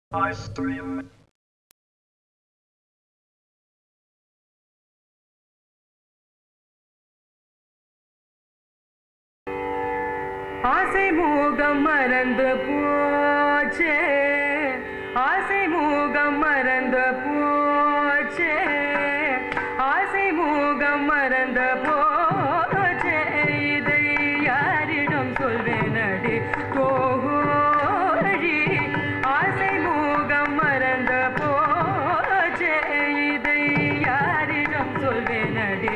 I stream. ஆசை மூகம் மறந்து போச்சே ஆசை மூகம் மறந்து போச்சே ஆசை மூகம் மறந்து போச்சே இதை யாரிடம் சொல்வேனடி கோழி ஆசை மூகம் மறந்து போச்சே இதை யாரிடம் சொல்வேனடி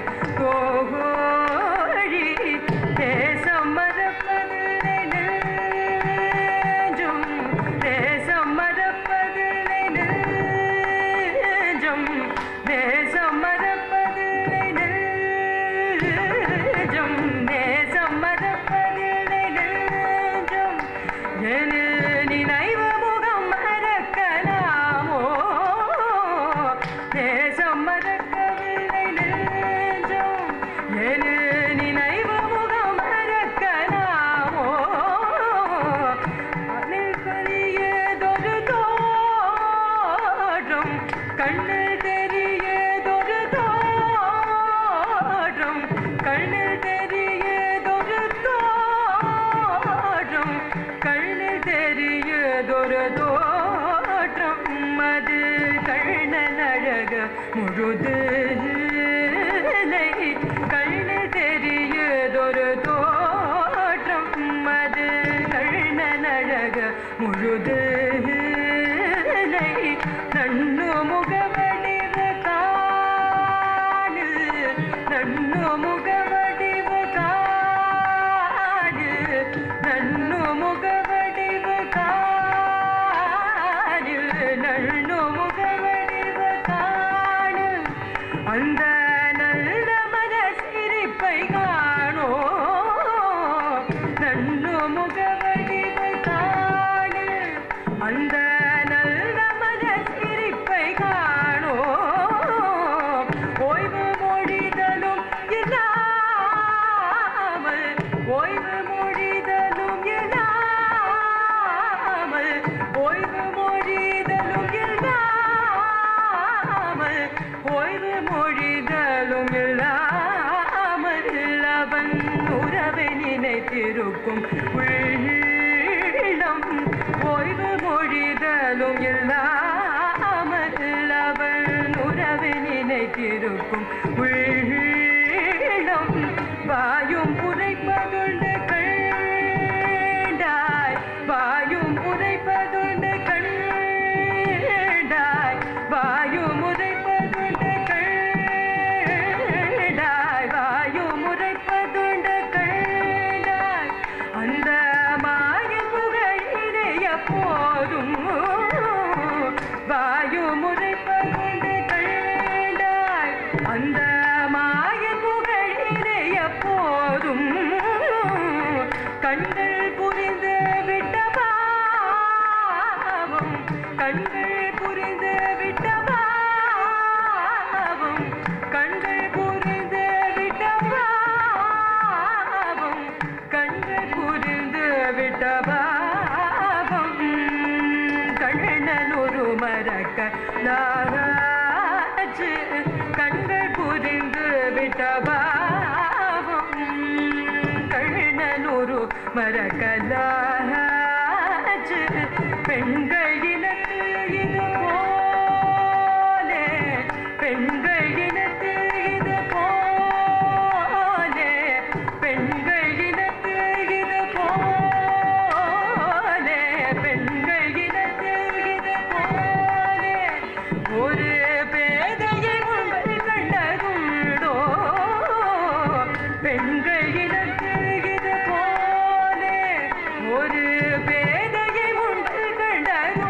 கோழி தேசம் மறப்பதில்லை நெஞ்சம் தேசம் மறப்பதில்லை நெஞ்சம் தேசம் மறப்பதில்லை நெஞ்சம் தேசம் மறப்பதில்லை நெஞ்சம் எனில் நினைவு முகம் மறக்கலாமோ தேசம் மறக்கவில்லை நெஞ்சம் எனில் நினைவு முகம் மறக்கலாமோ அதில் கரியதொரு தோற்றம் கண்ணில் தெரியதொரு தோற்றம் கண்ணில் தெரியதொரு தோற்றம் கண்ணில் தெரியதொரு தோற்றம் அது கண்ணன் அழக முழுது கண்ணில் தெரியதொரு தோற்றம் அது கண்ணன் அழக முழுது நன்னு முகவடிவு காணு நன்னு முகவடிவு காணு நன்னு முகவடிவு காணு நன்னு முகவடிவு காணு அந்த நல்ல மன சிரிப்பை காணோ நன்னு முகவடிவு காணு அந்த நல்ல மன சிரிப்பை காணோ ஓய்வு மொழிதலும் இல்லாமல் ஓய்வு மொழிதலும் இல்லாமல் ஓய்வு மொழிதலும் இல்லாமல் ஓய்வு மொழிதலும் இல்லாமல் அவன் உறவை நினைத்திருக்கும் உள்ளம் ஓய்வு மொழிதலும் இல்லாமல் அவன் உறவை நினைத்திருக்கும் உள்ளம் வாயும் உரைப்பதுண்டு கண்டாய் வாயும் உரைப்பதுண்டு கண்டாய் வாயும் உரைப்பதுண்டு கண்டாய் வாயும் உரைப்பதுண்டு கண்டாய் அந்த மாய புகழினை எப்போதும் வாயும் உரைப்பதுண்டு கண்டாய் அந்த மாய புகழினை எப்போதும் கண்கள் புரிந்து விட்ட பாவம் கண்கள் புரிந்து விட்ட பாவம் கண்கள் புரிந்து விட்ட பாவம் கண்கள் புரிந்து விட்ட பாவம் கண்ணன் ஒரு மறக்க லாச்சு கண்கள் புரிந்து விட்ட பாவம் கண்ணன் ஒரு மறக்கலாச்சு பெண்கள் இனத்து இது போலே பெண்கள் இனத்து இது போலே பெண்கள் இனத்து இது போலே பெண்கள் இனத்து இது போலே ஒரு பேதையை உங்கள் கண்டதுண்டோ பெண்கள் இனத்து இது போலே ஒரு பேதையை உங்கள் கண்டதுண்டோ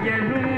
எனும்